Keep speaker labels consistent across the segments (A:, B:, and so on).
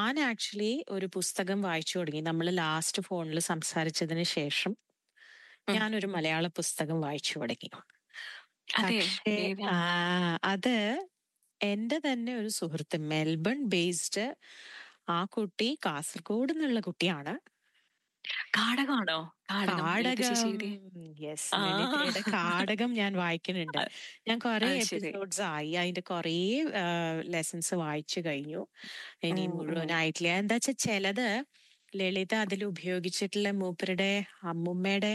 A: ഞാൻ ആക്ച്വലി ഒരു പുസ്തകം വായിച്ചു തുടങ്ങി. നമ്മള് ലാസ്റ്റ് ഫോണില് സംസാരിച്ചതിന് ശേഷം
B: ഉം.
A: ഞാനൊരു മലയാള പുസ്തകം വായിച്ചു തുടങ്ങി.
B: അതെ.
A: പക്ഷേ
B: ഏതാ?
A: ആ അത് എന്റെ തന്നെ ഒരു സുഹൃത്ത് മെൽബൺ ബേസ്ഡ് ആ കുട്ടി കാസർഗോഡ് നിന്നുള്ള കുട്ടിയാണ്.
B: കാടകമാണോ? കാടകം ലളിത
A: കാടകം
B: ചേച്ചിയുടെ
A: യെസ്
B: ആ.
A: ലളിതയുടെ കാടകം ഞാൻ വായിക്കുന്നുണ്ട്.
B: അത്
A: ഞാൻ കൊറേ
B: അത് ശരി.
A: എപ്പിസോഡ്സ് ആയി. അതിന്റെ കൊറേ ആഹ് ലെസൺസ് വായിച്ചു കഴിഞ്ഞു. ഇനി
B: ഉം, ഉം.
A: മുഴുവനായിട്ടില്ല. എന്താച്ചാ ചെലത് ലളിത അതിൽ ഉപയോഗിച്ചിട്ടുള്ള മൂപ്പരുടെ അമ്മുമ്മയുടെ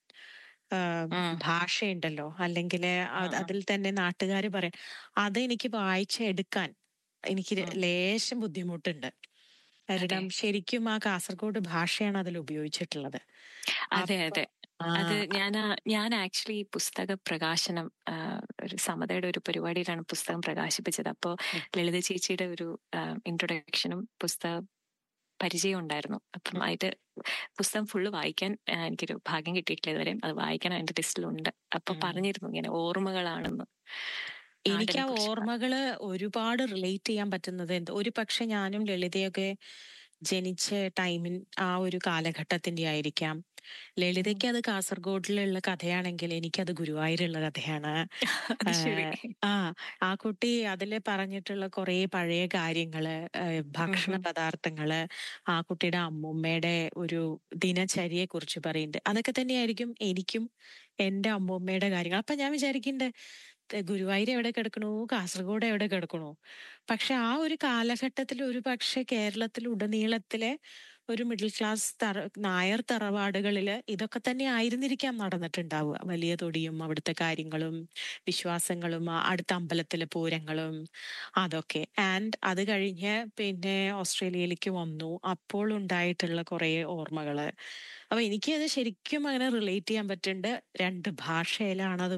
A: ആഹ്
B: ഉം.
A: ഭാഷയുണ്ടല്ലോ അല്ലെങ്കില്
B: ആ,
A: അത്
B: ആ.
A: അതിൽ തന്നെ നാട്ടുകാര് പറയും അതെനിക്ക് വായിച്ചെടുക്കാൻ എനിക്ക്
B: ഉം.
A: ലേശം ബുദ്ധിമുട്ടുണ്ട്.
B: അതെ.
A: കാരണം ശരിക്കും ആ കാസർഗോഡ് ഭാഷയാണ് അതിൽ ഉപയോഗിച്ചിട്ടുള്ളത്.
B: അതെ,
A: അപ്പൊ
B: അതെ.
A: ആ
B: അത് ഞാനാ ഞാൻ ആക്ച്വലി പുസ്തക പ്രകാശനം ആഹ് ഒരു സമതയുടെ ഒരു പരിപാടിയിലാണ് പുസ്തകം പ്രകാശിപ്പിച്ചത്. അപ്പോ
A: ഉം.
B: ലളിത ചേച്ചിയുടെ ഒരു ആഹ് ഇൻട്രൊഡക്ഷനും പുസ്തക പരിചയവും ഉണ്ടായിരുന്നു. അപ്പം
A: ഉം.
B: അതിന്റെ പുസ്തകം ഫുള്ള് വായിക്കാൻ ആഹ് എനിക്കൊരു ഭാഗ്യം കിട്ടിയിട്ടില്ല ഇതുവരെയും. അത് വായിക്കാൻ എന്റെ ലിസ്റ്റിലുണ്ട്. അപ്പൊ
A: ഉം.
B: പറഞ്ഞിരുന്നു ഇങ്ങനെ ഓർമ്മകളാണെന്ന്.
A: എനിക്ക് ആ
B: നാടിനെക്കുറിച്ചുള്ള.
A: ഓർമ്മകള് ഒരുപാട് റിലേറ്റ് ചെയ്യാൻ പറ്റുന്നത് എന്ത് ഒരു പക്ഷെ ഞാനും ലളിതയൊക്കെ ജനിച്ച ടൈമിൻ ആ ഒരു കാലഘട്ടത്തിന്റെ ആയിരിക്കാം.
B: ഉം.
A: ലളിതയ്ക്ക് അത് കാസർഗോഡിലുള്ള കഥയാണെങ്കിൽ എനിക്കത് ഗുരുവായൂരുള്ള കഥയാണ്.
B: അത് ശരി.
A: ആഹ് ആ ആ കുട്ടി അതില് പറഞ്ഞിട്ടുള്ള കൊറേ പഴയ കാര്യങ്ങള് ഏഹ്
B: ഉം,
A: ഭക്ഷണ
B: ഉം.
A: പദാർത്ഥങ്ങള് ആ കുട്ടിയുടെ അമ്മൂമ്മയുടെ ഒരു ദിനചര്യയെ കുറിച്ച് പറയുന്നുണ്ട്. അതൊക്കെ തന്നെയായിരിക്കും എനിക്കും എന്റെ അമ്മൂമ്മയുടെ കാര്യങ്ങൾ. അപ്പൊ ഞാൻ വിചാരിക്കുന്നുണ്ട് ത- ഗുരുവായൂർ എവിടെ കിടക്കണു കാസർഗോഡ് എവിടെ കിടക്കണു പക്ഷെ ആ ഒരു കാലഘട്ടത്തിൽ ഒരു പക്ഷെ കേരളത്തിൽ ഉടനീളത്തിലെ ഒരു മിഡിൽ ക്ലാസ് തറ നായർ തറവാടുകളില് ഇതൊക്കെ തന്നെ ആയിരുന്നിരിക്കാം നടന്നിട്ടുണ്ടാവുക വലിയ തൊടിയും അവിടുത്തെ കാര്യങ്ങളും വിശ്വാസങ്ങളും ആ അടുത്ത അമ്പലത്തിലെ പൂരങ്ങളും അതൊക്കെ ആൻഡ് അത് കഴിഞ്ഞ് പിന്നെ ഓസ്ട്രേലിയയിലേക്ക് വന്നു അപ്പോൾ ഉണ്ടായിട്ടുള്ള കുറെ ഓർമ്മകള് അപ്പൊ എനിക്ക് അത് ശരിക്കും അങ്ങനെ റിലേറ്റ് ചെയ്യാൻ പറ്റുന്നുണ്ട് രണ്ട് ഭാഷയിലാണ് അത്